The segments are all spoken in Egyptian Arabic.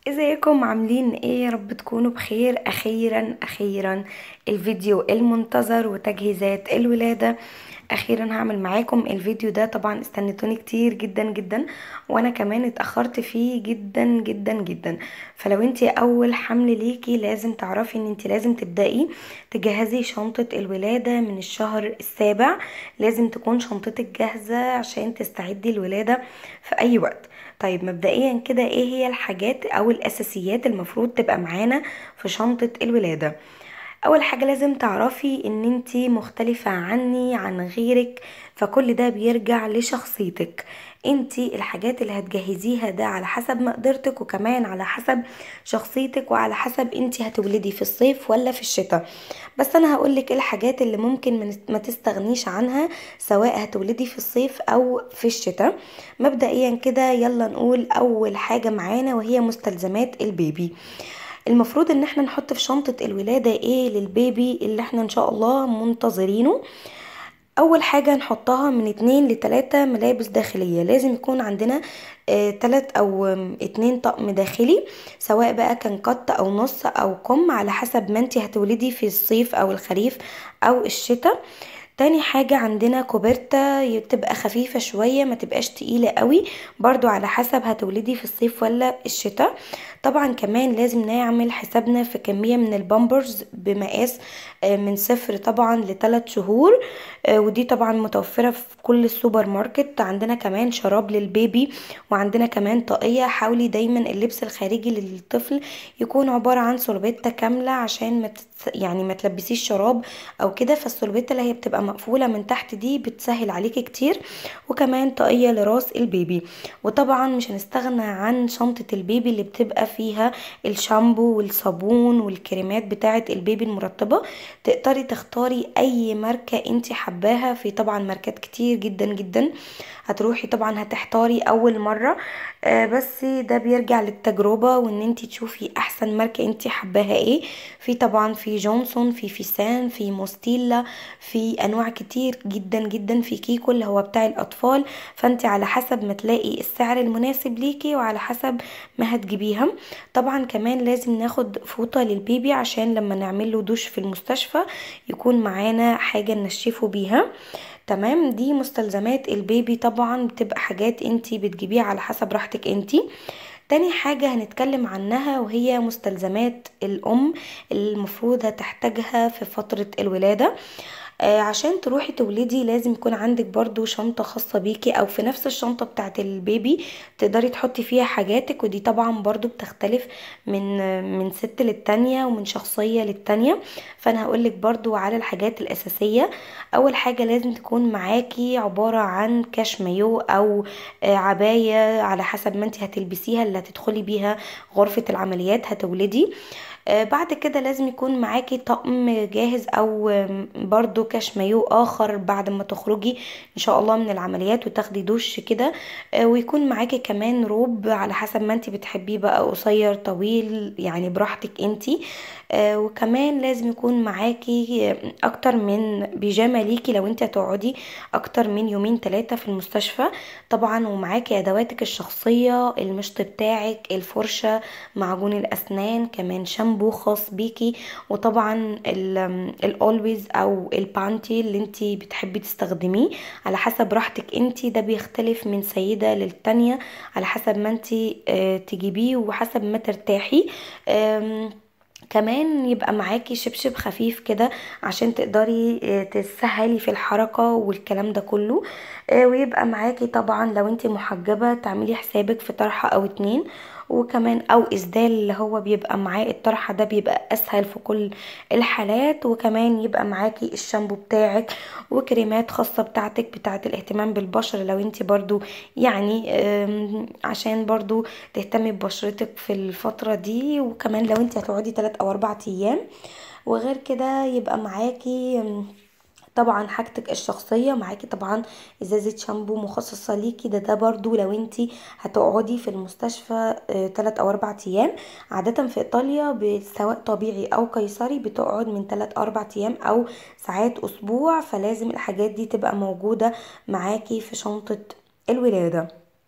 ازيكم عاملين ايه يا رب تكونوا بخير اخيرا اخيرا الفيديو المنتظر وتجهيزات الولادة اخيرا هعمل معاكم الفيديو ده طبعا استنيتوني كتير جدا جدا وانا كمان اتأخرت فيه جدا جدا جدا فلو انتي اول حمل ليكي لازم تعرفي ان انتي لازم تبدأي تجهزي شنطة الولادة من الشهر السابع لازم تكون شنطتك جاهزة عشان تستعدي الولادة في اي وقت طيب مبدئيا كده ايه هي الحاجات او الاساسيات المفروض تبقى معانا في شنطة الولادة اول حاجة لازم تعرفي ان انتي مختلفة عني عن غيرك فكل ده بيرجع لشخصيتك انتي الحاجات اللي هتجهزيها ده على حسب مقدرتك وكمان على حسب شخصيتك وعلى حسب انتي هتولدي في الصيف ولا في الشتاء بس انا هقولك ايه الحاجات اللي ممكن ما تستغنيش عنها سواء هتولدي في الصيف او في الشتاء مبدئيا كده يلا نقول اول حاجة معانا وهي مستلزمات البيبي المفروض ان احنا نحط في شنطة الولادة ايه للبيبي اللي احنا ان شاء الله منتظرينه اول حاجة نحطها من اتنين لتلاتة ملابس داخلية لازم يكون عندنا اه تلات او اتنين طقم داخلي سواء بقى كان قط او نص او كم على حسب ما انتي هتولدي في الصيف او الخريف او الشتاء تاني حاجة عندنا كوبرتا تبقى خفيفة شوية ما تبقاش تقيلة قوي برضو على حسب هتولدي في الصيف ولا الشتاء طبعا كمان لازم نعمل حسابنا في كمية من البامبرز بمقاس من صفر طبعا لثلاث شهور ودي طبعا متوفرة في كل السوبر ماركت عندنا كمان شراب للبيبي وعندنا كمان طاقية حاولي دايما اللبس الخارجي للطفل يكون عبارة عن سوربيتا كاملة عشان ما يعني ما تلبسيش شراب او كده فالسوربيتا اللي هي بتبقى مقفولة من تحت دي بتسهل عليكي كتير وكمان طاقية لراس البيبي وطبعا مش هنستغنى عن شنطة البيبي اللي بتبقى فيها الشامبو والصابون والكريمات بتاعة البيبي المرطبة تقدري تختاري اي ماركة انت حباها في طبعا ماركات كتير جدا جدا هتروحي طبعا هتحتاري اول مرة آه بس ده بيرجع للتجربة وان انت تشوفي احسن ماركة انت حباها ايه في طبعا في جونسون في فيسان في موستيلا في انواع كتير جدا جدا في كيكو اللي هو بتاع الاطفال فانت على حسب ما تلاقي السعر المناسب ليكي وعلى حسب ما هتجيبيها طبعا كمان لازم ناخد فوطة للبيبي عشان لما نعمل له دوش في المستشفى يكون معانا حاجة ننشفه بيها تمام دي مستلزمات البيبي طبعا بتبقى حاجات انتي بتجيبيها على حسب راحتك انتي تاني حاجة هنتكلم عنها وهي مستلزمات الأم المفروض هتحتاجها في فترة الولادة آه عشان تروحي تولدي لازم يكون عندك برضو شنطة خاصة بيكي او في نفس الشنطة بتاعة البيبي تقدري تحطي فيها حاجاتك ودي طبعا برضو بتختلف من من ست للتانية ومن شخصية للتانية فانا هقولك برضو على الحاجات الاساسية اول حاجة لازم تكون معاكي عبارة عن كاش مايو او آه عباية على حسب ما انت هتلبسيها اللي هتدخلي بيها غرفة العمليات هتولدي بعد كده لازم يكون معاكي طقم جاهز او برضو كاش مايو اخر بعد ما تخرجي ان شاء الله من العمليات وتاخدي دوش كده ويكون معاكي كمان روب على حسب ما انت بتحبيه بقى قصير طويل يعني براحتك انتي وكمان لازم يكون معاكي اكتر من بيجامة ليكي لو انت هتقعدي اكتر من يومين ثلاثة في المستشفى طبعا ومعاكي ادواتك الشخصية المشط بتاعك الفرشة معجون الاسنان كمان شامبو خاص بيكي وطبعا الاولويز او البانتي اللي انت بتحبي تستخدميه على حسب راحتك انت ده بيختلف من سيدة للتانية على حسب ما انت تجيبيه وحسب ما ترتاحي كمان يبقى معاكي شبشب خفيف كده عشان تقدري تسهلي في الحركة والكلام ده كله ويبقى معاكي طبعا لو انت محجبة تعملي حسابك في طرحة او اتنين وكمان او اسدال اللي هو بيبقى معاه الطرحة ده بيبقى اسهل في كل الحالات وكمان يبقى معاكي الشامبو بتاعك وكريمات خاصة بتاعتك بتاعت الاهتمام بالبشرة لو انت برضو يعني عشان برضو تهتمي ببشرتك في الفترة دي وكمان لو انت هتقعدي 3 او 4 ايام وغير كده يبقى معاكي طبعا حاجتك الشخصيه معاكي طبعا ازازه شامبو مخصصه ليكي ده ده برضو لو انتي هتقعدي في المستشفى 3 او 4 ايام عاده في ايطاليا سواء طبيعي او قيصري بتقعد من 3 4 ايام او ساعات اسبوع فلازم الحاجات دي تبقى موجوده معاكي في شنطه الولاده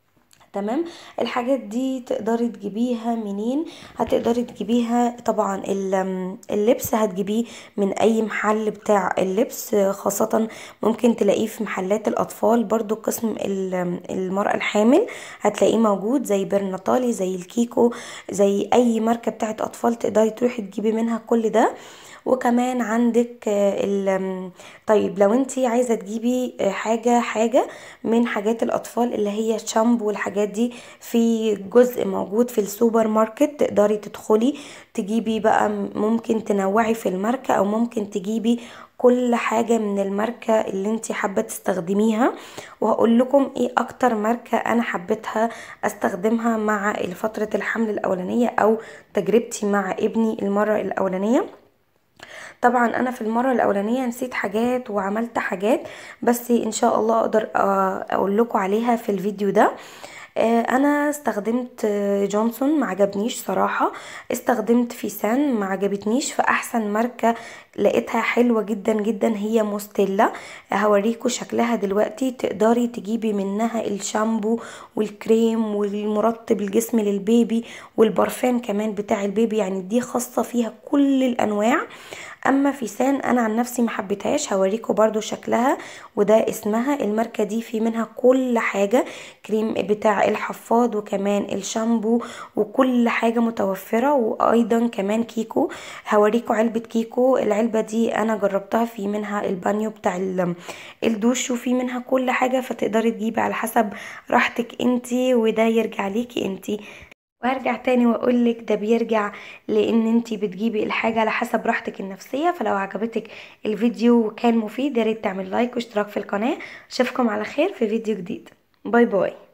تمام الحاجات دي تقدري تجيبيها منين هتقدري تجيبيها طبعا ال- اللبس هتجيبيه من اي محل بتاع اللبس خاصة ممكن تلاقيه في محلات الاطفال برضو قسم ال- المرأة الحامل هتلاقيه موجود زي برناطالي زي الكيكو زي اي ماركة بتاعت اطفال تقدري تروحي تجيبي منها كل ده وكمان عندك آه، ال طيب لو انتي عايزة تجيبي آه، حاجة حاجة من حاجات الأطفال اللي هي الشامبو والحاجات دي في جزء موجود في السوبر ماركت تقدري تدخلي تجيبي بقى م- ممكن تنوعي في الماركة أو ممكن تجيبي كل حاجة من الماركة اللي انتي حابة تستخدميها وهقول لكم ايه اكتر ماركة انا حبيتها استخدمها مع فترة الحمل الاولانية او تجربتي مع ابني المرة الاولانية طبعا انا في المره الاولانيه نسيت حاجات وعملت حاجات بس ان شاء الله اقدر آه، اقول لكم عليها في الفيديو ده آه، انا استخدمت آه، جونسون ما عجبنيش صراحه استخدمت فيسان ما عجبتنيش فاحسن ماركه لقيتها حلوه جدا جدا هي موستيلا هوريكم شكلها دلوقتي تقدري تجيبي منها الشامبو والكريم والمرطب الجسم للبيبي والبرفان كمان بتاع البيبي يعني دي خاصه فيها كل الانواع اما فيسان انا عن نفسي ما حبيتهاش هوريكم برضو شكلها وده اسمها الماركه دي في منها كل حاجه كريم بتاع الحفاض وكمان الشامبو وكل حاجه متوفره وايضا كمان كيكو هوريكم علبه كيكو العلبه دي انا جربتها في منها البانيو بتاع ال- الدوش وفي منها كل حاجه فتقدري تجيبي على حسب راحتك انتي وده يرجع ليكي انتي وهرجع تاني واقولك ده بيرجع لان انتي بتجيبي الحاجة على حسب راحتك النفسية فلو عجبتك الفيديو وكان مفيد ياريت تعمل لايك واشتراك في القناة اشوفكم على خير في فيديو جديد باي باي